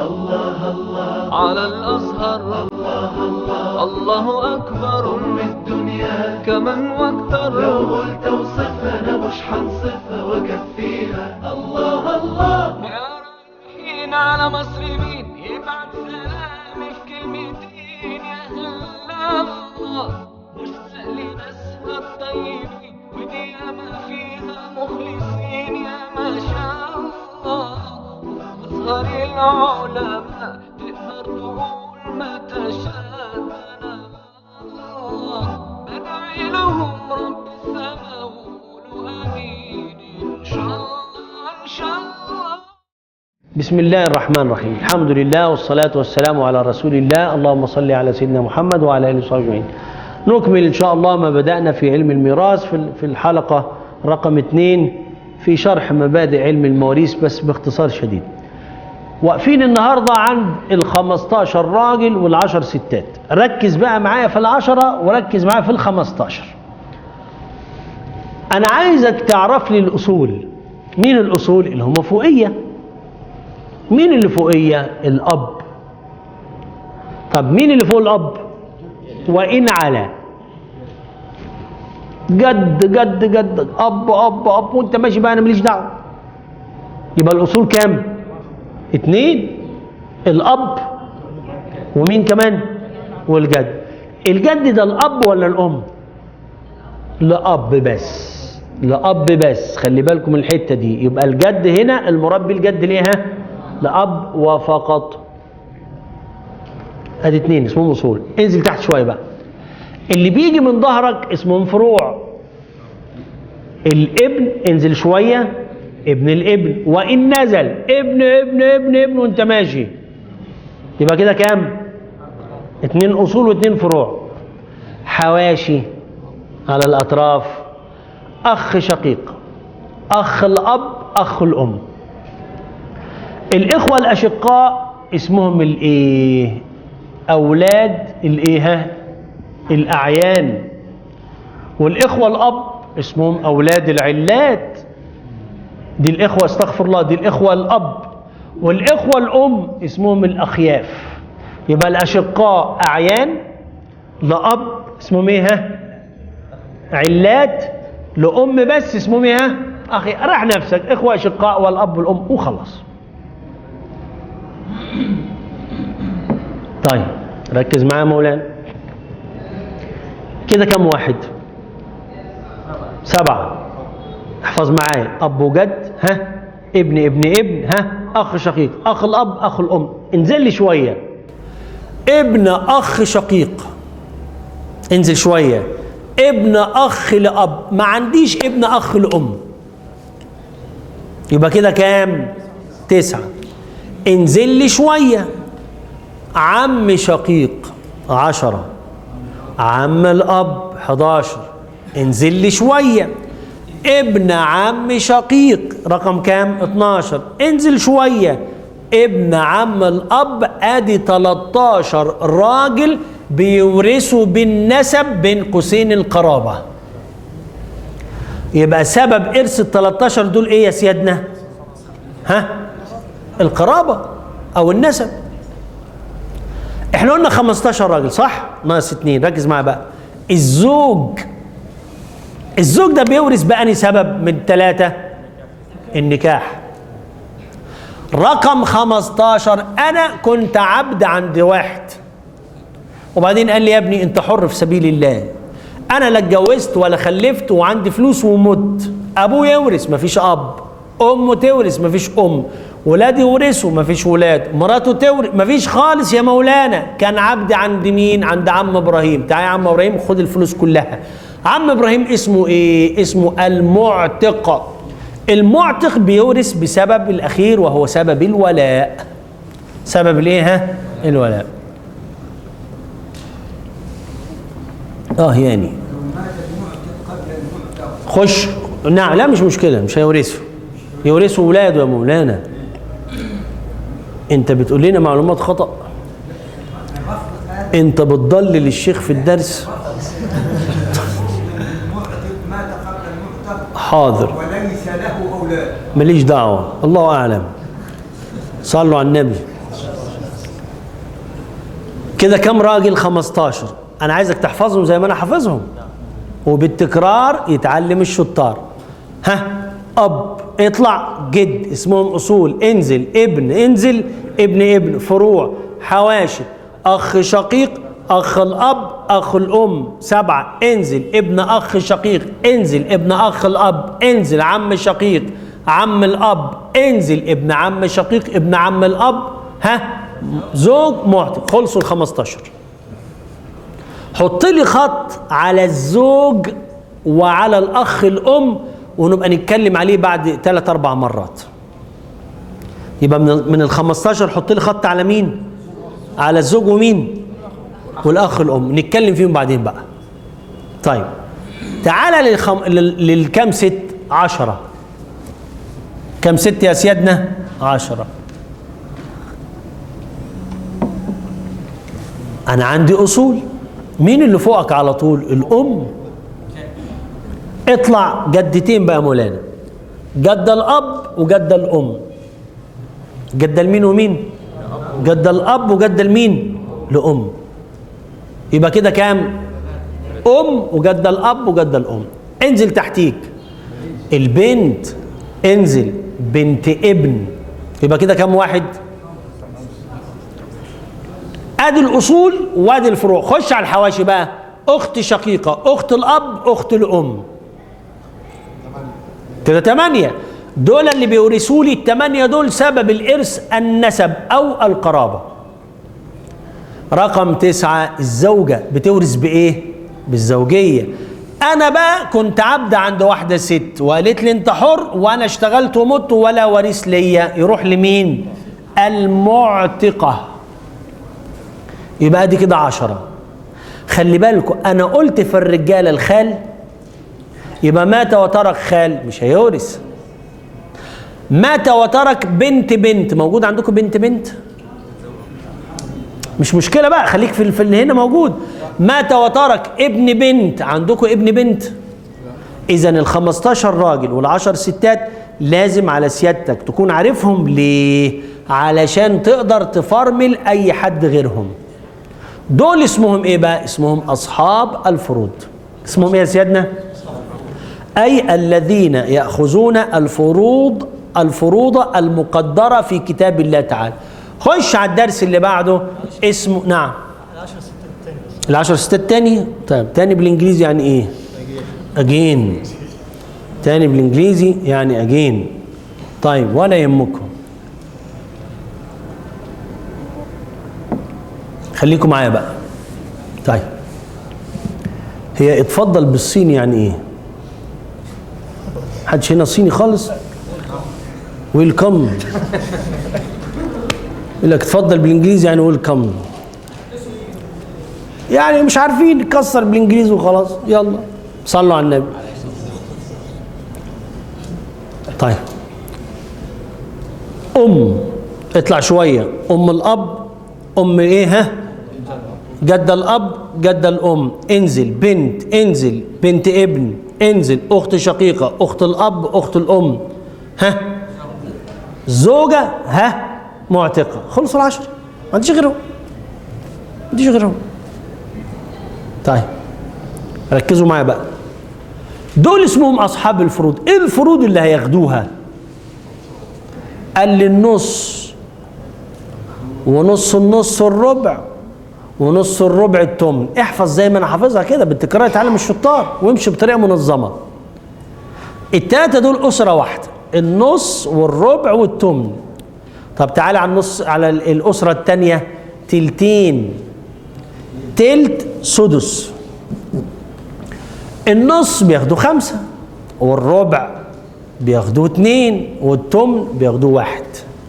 الله الله على الأزهر الله الله الله أكبر أم الدنيا كمن واكتر لو قلت اوصفها أنا مش هنصفها وأكفيها الله الله يا رايحين على مصر مين يبعت سلامي في كلمتين يا هلا الله مشتاق لناسها الطيبين ودي ما فيها مخلصين يا ما شاء الله أزهر العلماء تقدر تقول ما تشاء الله بدعي لهم رب السماء وقولوا آمين إن شاء الله إن شاء الله بسم الله الرحمن الرحيم الحمد لله والصلاة والسلام على رسول الله اللهم صل على سيدنا محمد وعلى آله وصحبه أجمعين نكمل إن شاء الله ما بدأنا في علم الميراث في في الحلقة رقم اثنين في شرح مبادئ علم المواريث بس باختصار شديد واقفين النهاردة عند ال 15 راجل والعشر ستات ركز بقى معايا في العشرة وركز معايا في ال 15 أنا عايزك تعرف لي الأصول مين الأصول اللي هم فوقية مين اللي فوقية الأب طب مين اللي فوق الأب وإن على جد جد جد أب أب أب وأنت ماشي بقى أنا ماليش دعوة يبقى الأصول كام اتنين الأب ومين كمان والجد الجد ده الأب ولا الأم لأب بس لأب بس خلي بالكم الحتة دي يبقى الجد هنا المربي الجد ليه ها لأب وفقط ادي اتنين اسمهم اصول انزل تحت شويه بقى اللي بيجي من ظهرك اسمهم فروع الابن انزل شويه ابن الابن وان نزل ابن ابن ابن ابن وانت ماشي يبقى كده كام اتنين اصول واتنين فروع حواشي على الاطراف اخ شقيق اخ الاب اخ الام الاخوه الاشقاء اسمهم الايه اولاد الايه ها؟ الاعيان والاخوه الاب اسمهم اولاد العلات دي الاخوه استغفر الله دي الاخوه الاب والاخوه الام اسمهم الاخياف يبقى الاشقاء اعيان لاب اسمهم ايه ها علات لام بس اسمهم ايه ها اخي راح نفسك اخوه اشقاء والاب والام وخلص طيب ركز معايا مولانا كده كم واحد سبعة احفظ معايا أب وجد ها ابن ابن ابن ها أخ شقيق أخ الأب أخ الأم انزل لي شوية ابن أخ شقيق انزل شوية ابن أخ لأب ما عنديش ابن أخ لأم يبقى كده كام تسعة انزل لي شوية عم شقيق عشرة عم الأب 11 انزل لي شوية ابن عم شقيق رقم كام 12 انزل شوية ابن عم الأب ادي 13 راجل بيورثوا بالنسب بين قوسين القرابة يبقى سبب إرث ال 13 دول إيه يا سيادنا؟ ها؟ القرابة أو النسب احنا قلنا 15 راجل صح؟ ناقص اتنين ركز معايا بقى الزوج الزوج ده بيورث بأني سبب من ثلاثة النكاح رقم 15 أنا كنت عبد عند واحد وبعدين قال لي يا ابني أنت حر في سبيل الله أنا لا اتجوزت ولا خلفت وعندي فلوس ومت أبوه يورث مفيش أب أمه تورث مفيش أم ولادي يورثوا مفيش ولاد مراته تورث مفيش خالص يا مولانا كان عبد عند مين عند عم ابراهيم تعالى يا عم ابراهيم خد الفلوس كلها عم ابراهيم اسمه ايه اسمه المعتق المعتق بيورث بسبب الاخير وهو سبب الولاء سبب الايه ها الولاء اه يعني خش نعم لا مش مشكله مش هيورثوا يورثوا ولاده يا مولانا انت بتقول لنا معلومات خطأ انت بتضلل الشيخ في الدرس مات قبل المعتق حاضر وليس له اولاد ماليش دعوة الله أعلم صلوا على النبي كده كم راجل 15 انا عايزك تحفظهم زي ما انا حافظهم وبالتكرار يتعلم الشطار ها اب اطلع جد اسمهم اصول انزل ابن انزل ابن ابن فروع حواشي اخ شقيق اخ الاب اخ الام سبعه انزل ابن اخ شقيق انزل ابن اخ الاب انزل عم شقيق عم الاب انزل ابن عم شقيق ابن عم الاب ها زوج معتق خلصوا ال 15 حط لي خط على الزوج وعلى الاخ الام ونبقى نتكلم عليه بعد ثلاث اربع مرات يبقى من من ال 15 حط لي خط على مين على الزوج ومين والاخ الام نتكلم فيهم بعدين بقى طيب تعالى للخم... لل... للكام ست عشرة كم ست يا سيادنا عشرة انا عندي اصول مين اللي فوقك على طول الام اطلع جدتين بقى يا مولانا جد الاب وجد الام جد المين ومين جد الاب وجد المين لام يبقى كده كام ام وجد الاب وجد الام انزل تحتيك البنت انزل بنت ابن يبقى كده كام واحد ادي الاصول وادي الفروع خش على الحواشي بقى اخت شقيقه اخت الاب اخت الام كده تمانية دول اللي بيورثوا لي التمانية دول سبب الإرث النسب أو القرابة رقم تسعة الزوجة بتورث بإيه؟ بالزوجية أنا بقى كنت عبد عند واحدة ست وقالت لي أنت حر وأنا اشتغلت ومت ولا وريث ليا يروح لمين؟ المعتقة يبقى دي كده عشرة خلي بالكم أنا قلت في الرجالة الخال يبقى مات وترك خال مش هيورث مات وترك بنت بنت موجود عندكم بنت بنت مش مشكله بقى خليك في في اللي هنا موجود مات وترك ابن بنت عندكم ابن بنت اذا ال 15 راجل وال10 ستات لازم على سيادتك تكون عارفهم ليه علشان تقدر تفرمل اي حد غيرهم دول اسمهم ايه بقى اسمهم اصحاب الفروض اسمهم ايه يا سيادنا أي الذين يأخذون الفروض الفروض المقدرة في كتاب الله تعالى خش على الدرس اللي بعده اسمه نعم العشر ستات تاني طيب تاني بالانجليزي يعني ايه اجين تاني بالانجليزي يعني اجين طيب ولا يهمكم خليكم معايا بقى طيب هي اتفضل بالصيني يعني ايه حدش هنا صيني خالص ويلكم يقول لك اتفضل بالانجليزي يعني ويلكم يعني مش عارفين نكسر بالانجليزي وخلاص يلا صلوا على النبي طيب ام اطلع شويه ام الاب ام ايه ها جد الاب جد الام انزل بنت انزل بنت ابن انزل اخت شقيقه اخت الاب اخت الام ها زوجه ها معتقه خلصوا العشر ما عنديش غيرهم ما عنديش غيرهم طيب ركزوا معايا بقى دول اسمهم اصحاب الفروض ايه الفروض اللي هياخدوها قال لي النص ونص النص الربع ونص الربع التمن احفظ زي ما انا حافظها كده بالتكرار اتعلم الشطار وامشي بطريقه منظمه التلاته دول اسره واحده النص والربع والتمن طب تعالى على النص على ال- الاسره الثانيه تلتين تلت سدس النص بياخدوا خمسة والربع بياخدوه اتنين والتمن بياخدوه واحد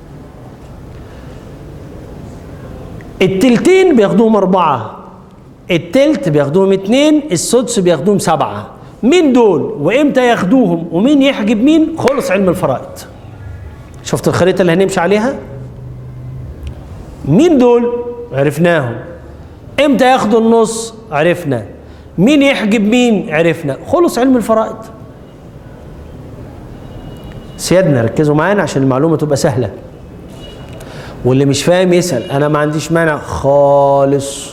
التلتين بياخدوهم أربعة التلت بياخدوهم اتنين السدس بياخدوهم سبعة مين دول وامتى ياخدوهم ومين يحجب مين خلص علم الفرائض شفت الخريطة اللي هنمشي عليها مين دول عرفناهم امتى ياخدوا النص عرفنا مين يحجب مين عرفنا خلص علم الفرائض سيادنا ركزوا معانا عشان المعلومة تبقى سهلة واللي مش فاهم يسال انا ما عنديش مانع خالص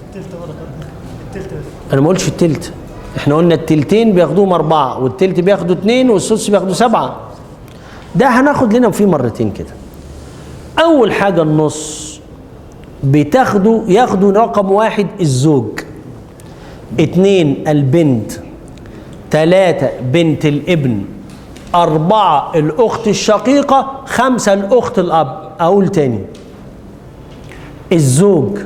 انا ما قلتش التلت احنا قلنا التلتين بياخدوهم اربعه والتلت بياخدوا اتنين والسدس بياخدوا سبعه ده هناخد لنا فيه مرتين كده اول حاجه النص بتاخدوا ياخدوا رقم واحد الزوج اتنين البنت تلاتة بنت الابن أربعة الأخت الشقيقة خمسة الأخت الأب أقول تاني الزوج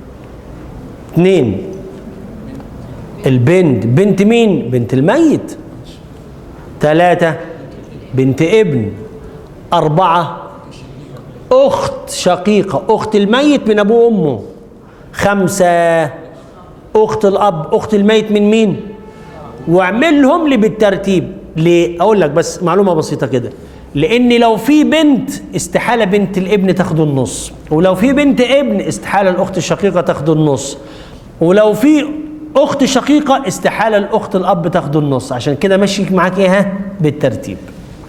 اتنين البنت بنت مين بنت الميت تلاتة بنت ابن أربعة أخت شقيقة أخت الميت من أبوه وأمه خمسة أخت الأب أخت الميت من مين واعملهم لي بالترتيب ليه أقول لك بس معلومة بسيطة كده لأن لو في بنت استحالة بنت الابن تاخد النص ولو في بنت ابن استحالة الأخت الشقيقة تاخد النص ولو في أخت شقيقة استحالة الأخت الأب تاخد النص عشان كده ماشي معاك إيه ها؟ بالترتيب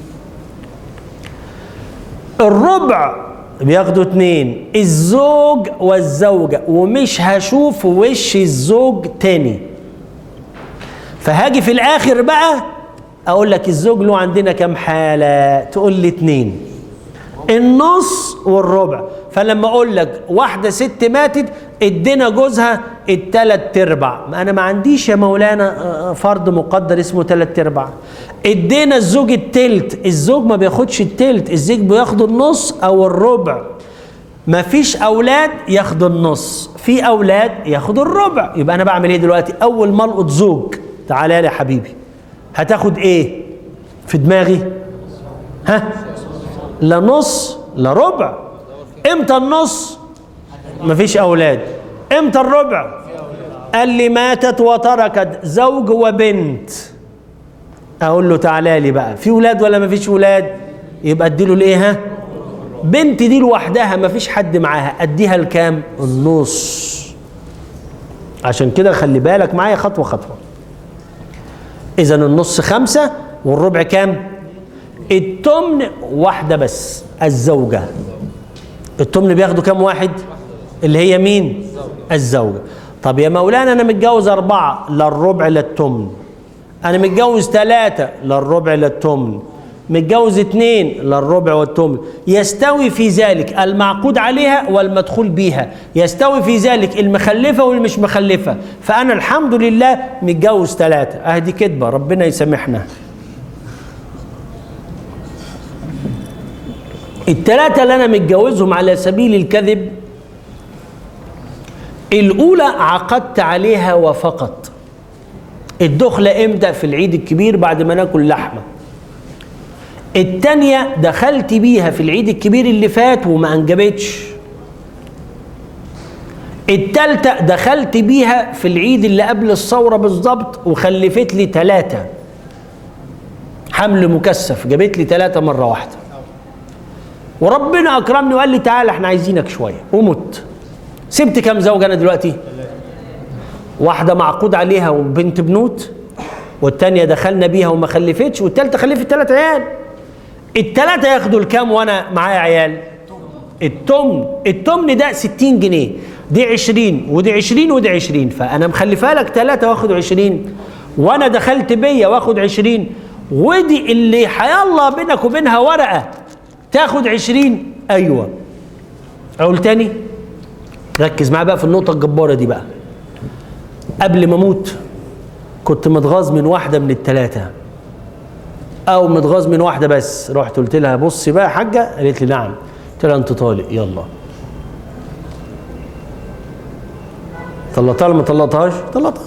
الربع بياخدوا اتنين الزوج والزوجة ومش هشوف وش الزوج تاني فهاجي في الاخر بقى اقول لك الزوج له عندنا كام حالة تقول لي اتنين النص والربع فلما اقول لك واحدة ست ماتت ادينا جوزها التلات ارباع ما انا ما عنديش يا مولانا آه، فرض مقدر اسمه تلات ارباع ادينا الزوج التلت الزوج ما بياخدش التلت الزوج بياخد النص او الربع ما فيش اولاد ياخدوا النص في اولاد ياخدوا الربع يبقى انا بعمل ايه دلوقتي اول ما القط زوج تعالى لي يا حبيبي هتاخد ايه في دماغي ها لا نص لا ربع امتى النص مفيش اولاد امتى الربع قال لي ماتت وتركت زوج وبنت اقول له تعالى لي بقى في ولاد ولا مفيش ولاد يبقى اديله الايه ها بنت دي لوحدها مفيش حد معاها اديها الكام النص عشان كده خلي بالك معايا خطوه خطوه اذا النص خمسة والربع كام التمن واحدة بس الزوجة التمن بياخدوا كام واحد اللي هي مين الزوجة طب يا مولانا انا متجوز اربعة لا الربع لا التمن انا متجوز ثلاثة لا الربع لا التمن متجوز اتنين لا الربع والتمن يستوي في ذلك المعقود عليها والمدخول بيها يستوي في ذلك المخلفة والمش مخلفة فأنا الحمد لله متجوز ثلاثة أهدي كدبة ربنا يسامحنا الثلاثة اللي أنا متجوزهم على سبيل الكذب الأولى عقدت عليها وفقط الدخلة امتى في العيد الكبير بعد ما ناكل لحمه التانية دخلت بيها في العيد الكبير اللي فات وما انجبتش التالتة دخلت بيها في العيد اللي قبل الثورة بالظبط وخلفت لي ثلاثة حمل مكثف جابت لي ثلاثة مرة واحدة وربنا أكرمني وقال لي تعالى احنا عايزينك شوية ومت سبت كام زوجة أنا دلوقتي واحدة معقود عليها وبنت بنوت والتانية دخلنا بيها وما خلفتش والتالتة خلفت ثلاث عيال التلاتة ياخدوا الكام وانا معايا عيال التمن التمن ده 60 جنيه دي 20 ودي 20 ودي 20 فانا مخلفها لك ثلاثة واخد 20 وانا دخلت بيا واخد 20 ودي اللي حيالله بينك وبينها ورقة تاخد 20 ايوه اقول تاني ركز معايا بقى في النقطة الجبارة دي بقى قبل ما اموت كنت متغاظ من واحدة من الثلاثة او متغاظ من واحده بس رحت قلت لها بصي بقى يا حاجه قالت لي نعم قلت لها انت طالق يلا طلقتها ولا ما طلقتهاش طلقتها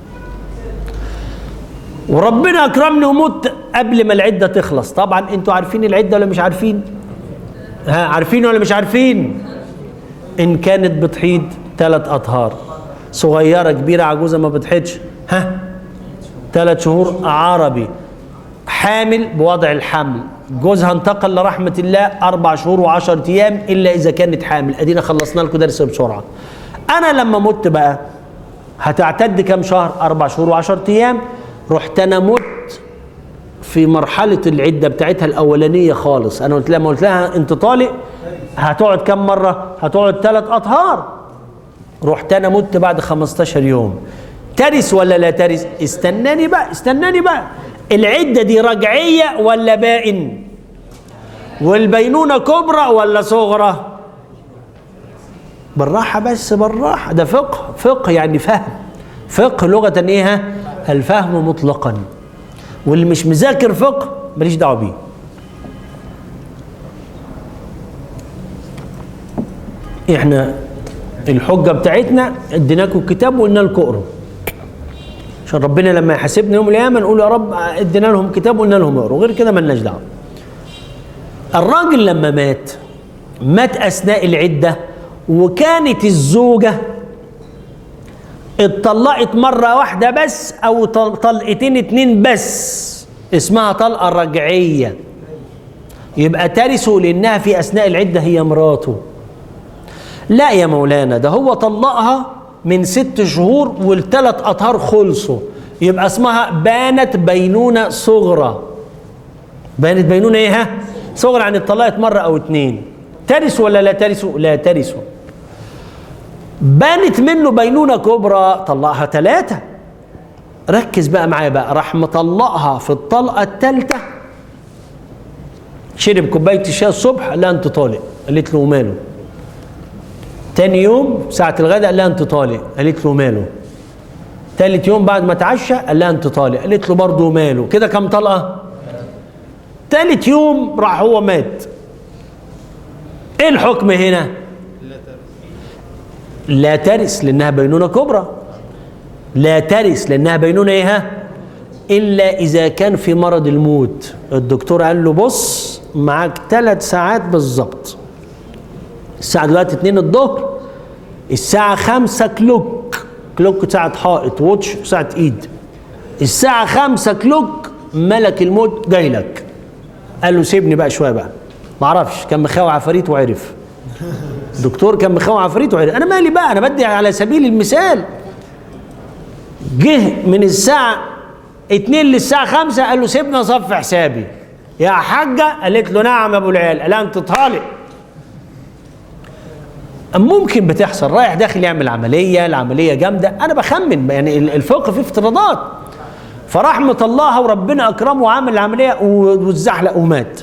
وربنا اكرمني ومت قبل ما العده تخلص طبعا انتوا عارفين العده ولا مش عارفين ها عارفين ولا مش عارفين ان كانت بتحيض ثلاث اطهار صغيره كبيره عجوزه ما بتحيضش ها ثلاث شهور عربي حامل بوضع الحمل جوزها انتقل لرحمة الله أربع شهور وعشرة أيام إلا إذا كانت حامل أدينا خلصنا لكم درس بسرعة أنا لما مت بقى هتعتد كام شهر أربع شهور وعشرة أيام رحت أنا مت في مرحلة العدة بتاعتها الأولانية خالص أنا قلت لها ما قلت لها أنت طالق هتقعد كم مرة هتقعد ثلاث أطهار رحت أنا مت بعد 15 يوم ترث ولا لا ترث استناني بقى استناني بقى العدة دي رجعية ولا بائن والبينونة كبرى ولا صغرى بالراحة بس بالراحة ده فقه فقه يعني فهم فقه لغة ايه ها؟ الفهم مطلقا واللي مش مذاكر فقه ماليش دعوة بيه احنا الحجة بتاعتنا اديناكم الكتاب وقلنا لكم اقروا عشان ربنا لما يحاسبنا يوم القيامة نقول يا رب ادينا لهم كتاب وقلنا لهم اقروا غير كده مالناش دعوة الراجل لما مات مات اثناء العده وكانت الزوجه اتطلقت مره واحده بس او طل- طلقتين اتنين بس اسمها طلقه رجعيه يبقى ترثه لانها في اثناء العده هي مراته لا يا مولانا ده هو طلقها من ست شهور والثلاث اطهار خلصوا يبقى اسمها بانت بينونه صغرى بانت بينونه ايه ها صغرى عن اتطلقت مره او اتنين ترث ولا لا ترث لا ترث بانت منه بينونه كبرى طلقها ثلاثه ركز بقى معايا بقى راح مطلقها في الطلقه الثالثه شرب كوبايه الشاي الصبح قال لها انت طالق قالت له ماله تاني يوم ساعة الغداء قال لها انت طالق قالت له ماله تالت يوم بعد ما تعشى قال لها انت طالق قالت له برضه ماله كده كم طلقة تالت يوم راح هو مات ايه الحكم هنا لا ترث لانها بينونة كبرى لا ترث لانها بينونة ايه ها؟ الا اذا كان في مرض الموت الدكتور قال له بص معاك ثلاث ساعات بالظبط الساعة دلوقتي 2 الظهر الساعة 5 كلوك كلوك ساعة حائط ووتش ساعة ايد الساعة 5 كلوك ملك الموت جاي لك قال له سيبني بقى شوية بقى ما اعرفش كان مخاوي عفاريت وعرف دكتور كان مخاوي عفاريت وعرف انا مالي بقى انا بدي على سبيل المثال جه من الساعة 2 للساعة 5 قال له سيبني اصفي حسابي يا حاجة قالت له نعم يا ابو العيال قال لها انت طالق ممكن بتحصل رايح داخل يعمل عمليه العمليه جامده انا بخمن يعني الفقه فيه افتراضات فراح مطلعها وربنا اكرمه وعمل العمليه واتزحلق ومات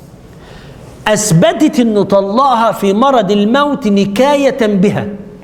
اثبتت انه طلقها في مرض الموت نكايه بها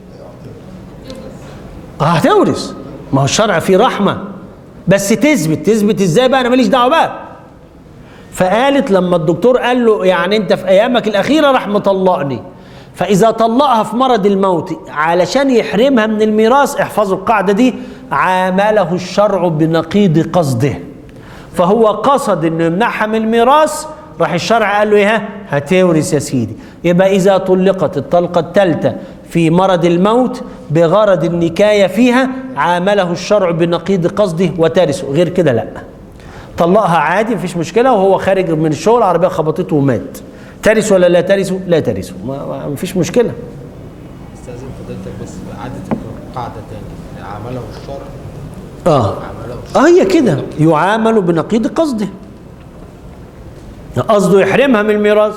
آه، هتورث ما هو الشرع فيه رحمه بس تثبت تثبت ازاي بقى انا ماليش دعوه بقى فقالت لما الدكتور قال له يعني انت في ايامك الاخيره راح مطلقني فاذا طلقها في مرض الموت علشان يحرمها من الميراث احفظوا القاعده دي عامله الشرع بنقيض قصده فهو قصد انه يمنعها من الميراث راح الشرع قال له ايه ها؟ هتورث يا سيدي يبقى اذا طلقت الطلقه الثالثه في مرض الموت بغرض النكايه فيها عامله الشرع بنقيض قصده وترثه غير كده لا طلقها عادي مفيش مشكله وهو خارج من الشغل العربيه خبطته ومات ترث ولا لا ترث لا ترث ما ما- مفيش مشكله استاذن فضيلتك بس اعاده القاعده تاني عمله الشرع اه عمله الشرع اه هي كده يعامل بنقيض قصده قصده يحرمها من الميراث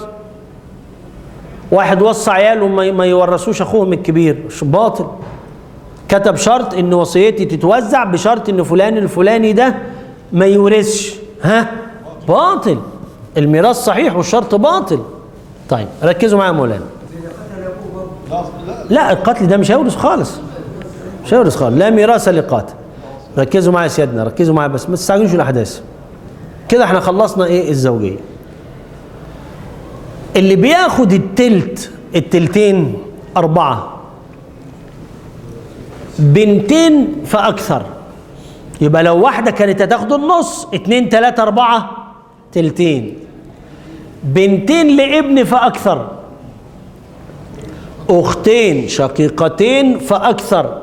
واحد وصى عياله ما ما يورثوش اخوهم الكبير مش باطل كتب شرط ان وصيتي تتوزع بشرط ان فلان الفلاني ده ما يورثش ها باطل الميراث صحيح والشرط باطل طيب ركزوا معايا يا مولانا لا القتل ده مش هيورث خالص مش هيورث خالص لا ميراث لقاتل ركزوا معايا يا سيادنا ركزوا معايا بس ما تستعجلوش الاحداث كده احنا خلصنا ايه الزوجيه اللي بياخد التلت التلتين أربعة بنتين فأكثر يبقى لو واحدة كانت هتاخد النص اتنين تلاتة أربعة تلتين بنتين لابن فأكثر أختين شقيقتين فأكثر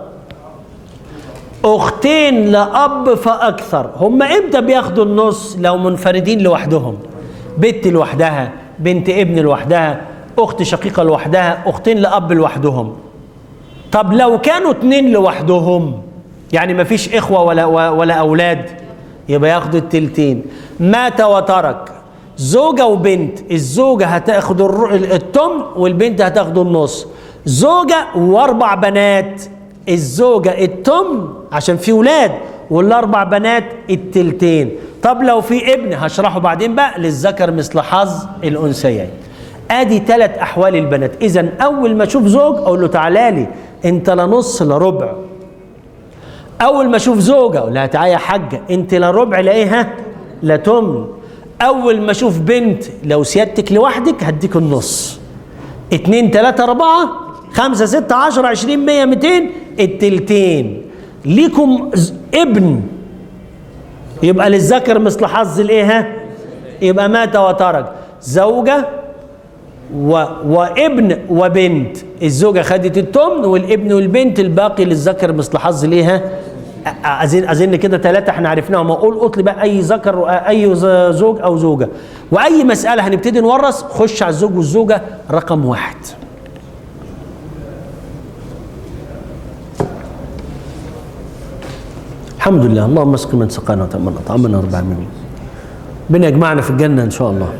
أختين لأب فأكثر هم إمتى بياخدوا النص لو منفردين لوحدهم بنت لوحدها بنت ابن لوحدها أخت شقيقة لوحدها أختين لأب لوحدهم طب لو كانوا اتنين لوحدهم يعني ما فيش إخوة ولا, ولا أولاد يبقى ياخدوا التلتين مات وترك زوجة وبنت الزوجة هتاخد الر- التمن والبنت هتاخد النص زوجة واربع بنات الزوجة التمن عشان في ولاد والاربع بنات التلتين طب لو في ابن هشرحه بعدين بقى للذكر مثل حظ الانثيين ادي ثلاث احوال البنات اذا اول ما اشوف زوج اقول له تعالى لي انت لا نص لا ربع اول ما اشوف زوجه اقول لها تعالى يا حاجه انت لا ربع لا ايه ها لا تمن اول ما اشوف بنت لو سيادتك لوحدك هديك النص اتنين تلاتة اربعة خمسة ستة عشرة عشرين مية ميتين التلتين ليكم ز- ابن يبقى للذكر مثل حظ الايه ها يبقى مات وترك زوجة و... وابن وبنت الزوجة خدت التمن والابن والبنت الباقي للذكر مثل حظ الايه ها أ- أظن أظن كده ثلاثة احنا عرفناهم أقول اطلب بقى أي ذكر أي ز- زوج أو زوجة وأي مسألة هنبتدي نورث خش على الزوج والزوجة رقم واحد الحمد لله اللهم اسق من سقانا وتأمنا طعمنا رب العالمين ربنا يجمعنا في الجنة إن شاء الله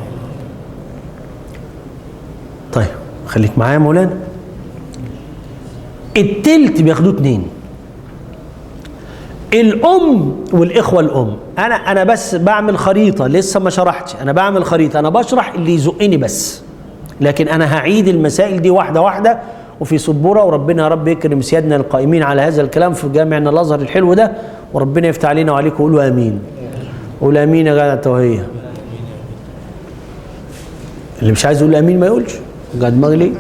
طيب خليك معايا يا مولانا التلت بياخدوه اتنين الام والاخوه الام انا انا بس بعمل خريطه لسه ما شرحتش انا بعمل خريطه انا بشرح اللي يزقني بس لكن انا هعيد المسائل دي واحده واحده وفي سبوره وربنا يا رب يكرم سيادنا القائمين على هذا الكلام في جامعنا الازهر الحلو ده وربنا يفتح علينا وعليكم قولوا امين قول امين يا جدع توهيه اللي مش عايز يقول امين ما يقولش قاعد دماغي ليه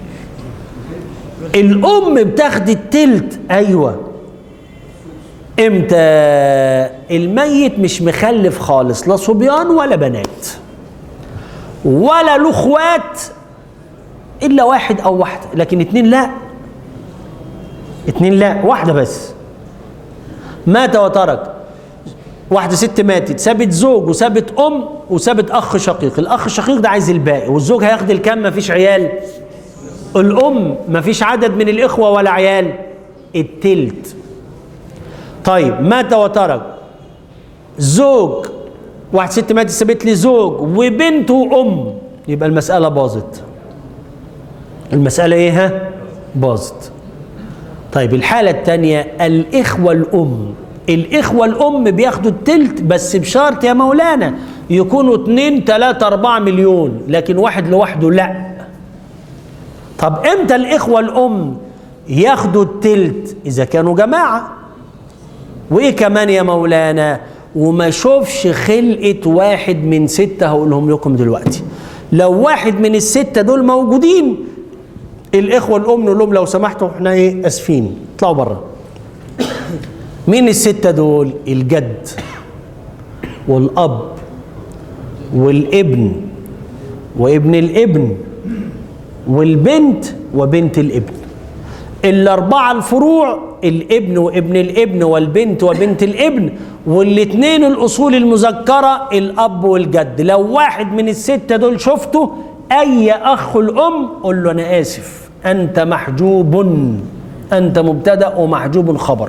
الام بتاخد التلت ايوه امتى الميت مش مخلف خالص لا صبيان ولا بنات ولا له اخوات الا واحد او واحده لكن اتنين لا اتنين لا واحده بس مات وترك واحدة ست ماتت سابت زوج وسابت أم وسابت أخ شقيق الأخ الشقيق ده عايز الباقي والزوج هياخد الكام مفيش عيال الأم مفيش عدد من الإخوة ولا عيال التلت طيب مات وترك زوج واحد ست ماتت سابت لي زوج وبنت وأم يبقى المسألة باظت المسألة إيه ها؟ باظت طيب الحالة الثانية الإخوة الأم الإخوة الأم بياخدوا التلت بس بشرط يا مولانا يكونوا اتنين تلاتة أربعة مليون لكن واحد لوحده لا طب إمتى الإخوة الأم ياخدوا التلت إذا كانوا جماعة وإيه كمان يا مولانا وما شوفش خلقة واحد من ستة هقولهم لكم دلوقتي لو واحد من الستة دول موجودين الاخوه الام نقول لهم لو سمحتوا احنا ايه اسفين اطلعوا بره مين السته دول الجد والاب والابن وابن الابن والبنت وبنت الابن الاربعه الفروع الابن وابن الابن والبنت وبنت الابن والاثنين الاصول المذكره الاب والجد لو واحد من السته دول شفته اي اخ الام قول له انا اسف انت محجوب انت مبتدا ومحجوب خبر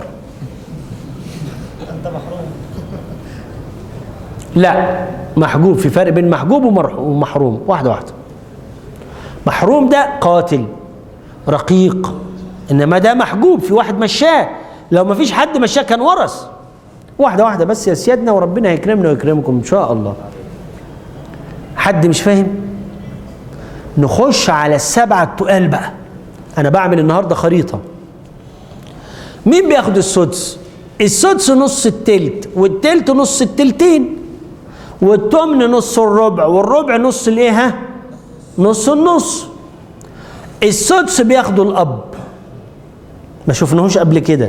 لا محجوب في فرق بين محجوب ومرح- ومحروم واحده واحده محروم ده قاتل رقيق انما ده محجوب في واحد مشاه لو ما فيش حد مشاه كان ورث واحده واحده بس يا سيادنا وربنا هيكرمنا ويكرمكم ان شاء الله حد مش فاهم نخش على السبعه التقال بقى انا بعمل النهارده خريطه مين بياخد السدس السدس نص التلت والتلت نص التلتين والتمن نص الربع والربع نص الايه ها نص النص السدس بياخده الاب ما شفناهوش قبل كده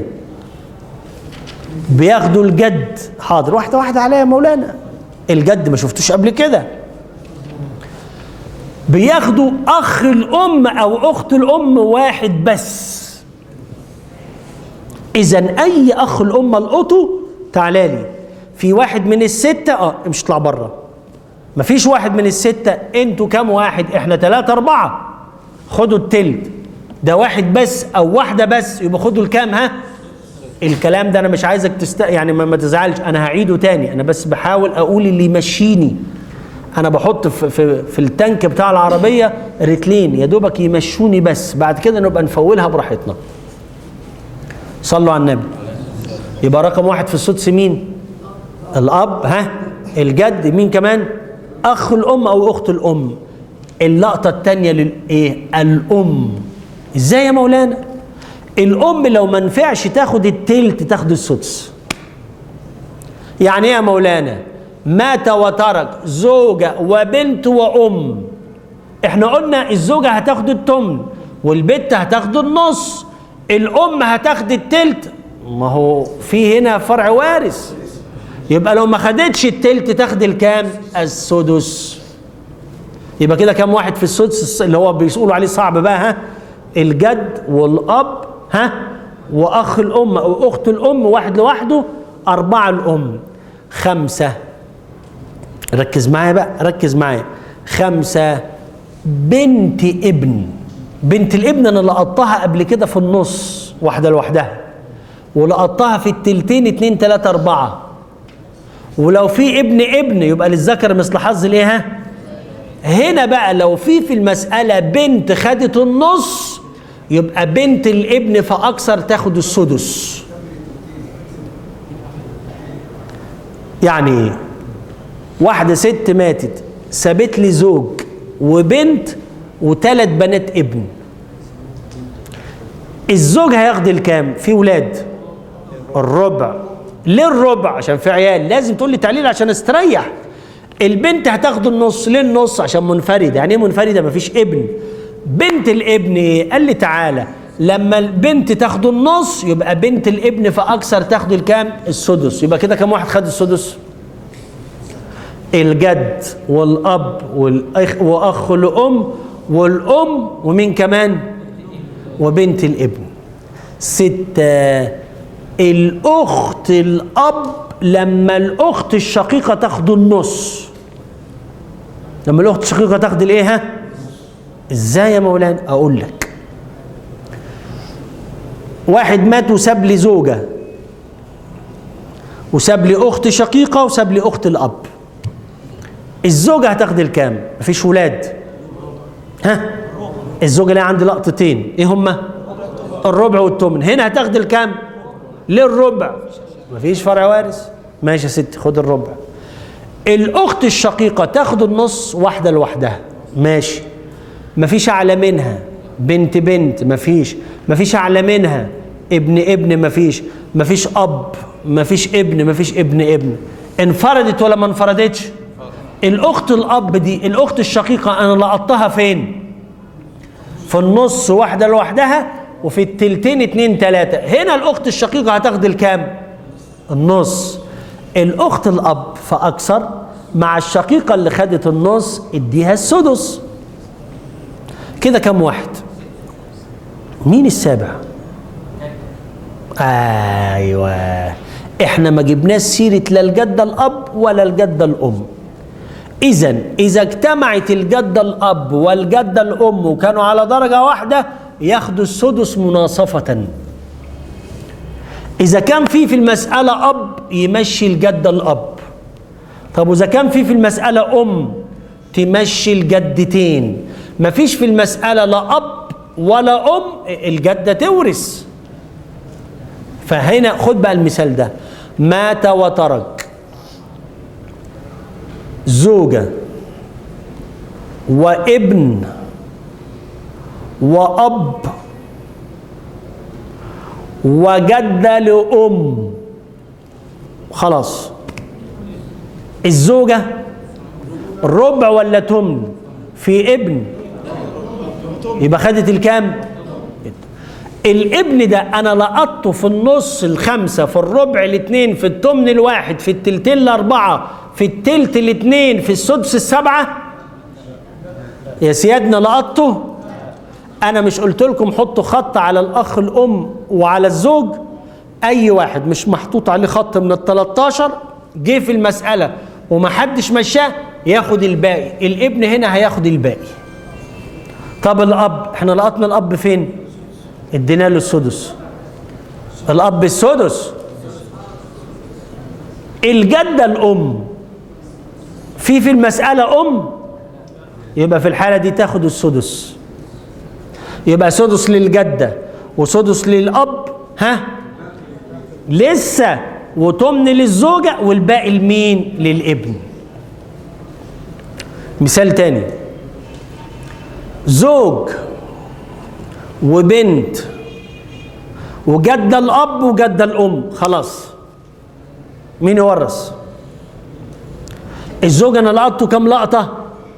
بياخدوا الجد حاضر واحده واحده عليا يا مولانا الجد ما شفتوش قبل كده بياخدوا اخ الام او اخت الام واحد بس اذا اي اخ الام القطه تعالى لي في واحد من السته اه مش اطلع بره مفيش واحد من السته انتوا كام واحد احنا ثلاثة أربعة خدوا التلت ده واحد بس أو واحدة بس يبقى خدوا الكام ها الكلام ده أنا مش عايزك تست يعني ما, ما تزعلش أنا هعيده تاني أنا بس بحاول أقول اللي يمشيني انا بحط في, في, في التانك بتاع العربيه رتلين يا دوبك يمشوني بس بعد كده نبقى نفولها براحتنا صلوا على النبي يبقى رقم واحد في السدس مين الاب ها الجد مين كمان اخ الام او اخت الام اللقطه الثانيه للايه الام ازاي يا مولانا الام لو ما نفعش تاخد التلت تاخد السدس يعني ايه يا مولانا مات وترك زوجة وبنت وأم احنا قلنا الزوجة هتاخد التمن والبنت هتاخد النص الأم هتاخد التلت ما هو في هنا فرع وارث يبقى لو ما خدتش التلت تاخد الكام السدس يبقى كده كام واحد في السدس اللي هو بيقولوا عليه صعب بقى ها الجد والأب ها وأخ الأم أو أخت الأم واحد لوحده أربعة الأم خمسة ركز معايا بقى ركز معايا خمسة بنت ابن بنت الابن انا لقطتها قبل كده في النص واحدة لوحدها ولقطتها في التلتين اتنين تلاتة اربعة ولو في ابن ابن يبقى للذكر مثل حظ الايه ها؟ هنا بقى لو في في المسألة بنت خدت النص يبقى بنت الابن فأكثر تاخد السدس يعني ايه واحدة ست ماتت سابت لي زوج وبنت وثلاث بنات ابن الزوج هياخد الكام في ولاد الربع ليه الربع عشان في عيال لازم تقول لي تعليل عشان استريح البنت هتاخد النص ليه النص عشان منفردة يعني ايه منفردة مفيش ابن بنت الابن ايه قال لي تعالى لما البنت تاخد النص يبقى بنت الابن فاكثر تاخد الكام السدس يبقى كده كام واحد خد السدس الجد والاب والاخ واخ الام والام ومين كمان وبنت الابن ستة الأخت الأب لما الأخت الشقيقة تاخد النص لما الأخت الشقيقة تاخد الإيه ها؟ إزاي يا مولانا؟ أقول لك واحد مات وساب لي زوجة وساب لي أخت شقيقة وساب لي أخت الأب الزوجة هتاخد الكام؟ مفيش ولاد ها؟ الزوجة اللي عندي لقطتين ايه هما؟ الربع والثمن هنا هتاخد الكام؟ ليه الربع؟ مفيش فرع وارث ماشي يا ستي خد الربع الأخت الشقيقة تاخد النص واحدة لوحدها ماشي مفيش أعلى منها بنت بنت مفيش مفيش أعلى منها ابن ابن مفيش مفيش أب مفيش ابن مفيش ابن ابن انفردت ولا ما انفردتش؟ الأخت الأب دي الأخت الشقيقة أنا لقطتها فين؟ في النص واحدة لوحدها وفي التلتين اتنين تلاتة هنا الأخت الشقيقة هتاخد الكام؟ النص الأخت الأب فأكثر مع الشقيقة اللي خدت النص اديها السدس كده كام واحد؟ مين السابع؟ ايوه احنا ما جبناش سيره لا الجده الاب ولا الجده الام اذا اذا اجتمعت الجده الاب والجده الام وكانوا على درجه واحده ياخدوا السدس مناصفه اذا كان في في المساله اب يمشي الجده الاب طب واذا كان في في المساله ام تمشي الجدتين مفيش في المساله لا اب ولا ام الجده تورث فهنا خد بقى المثال ده مات وترك زوجة وابن وأب وجدة لأم خلاص الزوجة ربع ولا تمن في ابن يبقى خدت الكام الابن ده انا لقطته في النص الخمسه في الربع الاثنين في التمن الواحد في التلتين الاربعه في التلت الاثنين في السدس السبعه يا سيادنا لقطته انا مش قلت لكم حطوا خط على الاخ الام وعلى الزوج اي واحد مش محطوط عليه خط من ال 13 جه في المساله ومحدش مشاه ياخد الباقي الابن هنا هياخد الباقي طب الاب احنا لقطنا الاب فين ادينا له السدس الاب السدس الجده الام في في المسألة أم يبقى في الحالة دي تاخد السدس يبقى سدس للجدة وسدس للأب ها لسه وتمن للزوجة والباقي لمين للابن مثال تاني زوج وبنت وجدة الأب وجدة الأم خلاص مين يورث الزوج أنا لقطته كام لقطة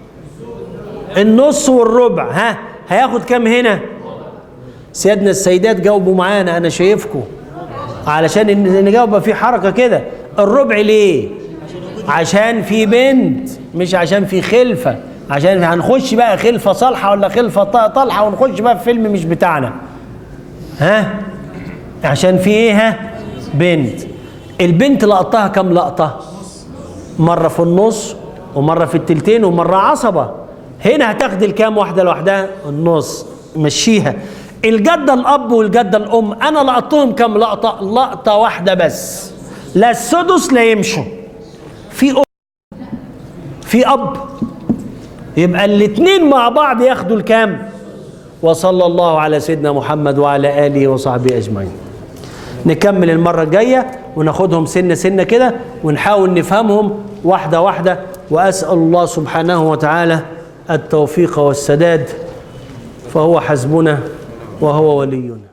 النص والربع ها هياخد كام هنا سيادنا السيدات جاوبوا معانا أنا شايفكم علشان إن- نجاوب في حركة كده الربع ليه عشان في بنت مش عشان في خلفة عشان هنخش بقى خلفة صالحة ولا خلفة ط- طالحة ونخش بقى في فيلم مش بتاعنا ها عشان في ايه ها بنت البنت لقطها كم لقطة مرة في النص ومرة في التلتين ومرة عصبة هنا هتاخد الكام واحدة لوحدها النص مشيها الجدة الأب والجدة الأم أنا لقطتهم كم لقطة لقطة واحدة بس لا السدس لا يمشوا في أم في أب يبقى الاتنين مع بعض ياخدوا الكام وصلى الله على سيدنا محمد وعلى آله وصحبه أجمعين نكمل المرة الجاية وناخدهم سنة سنة كده ونحاول نفهمهم واحدة واحدة وأسأل الله سبحانه وتعالى التوفيق والسداد فهو حسبنا وهو ولينا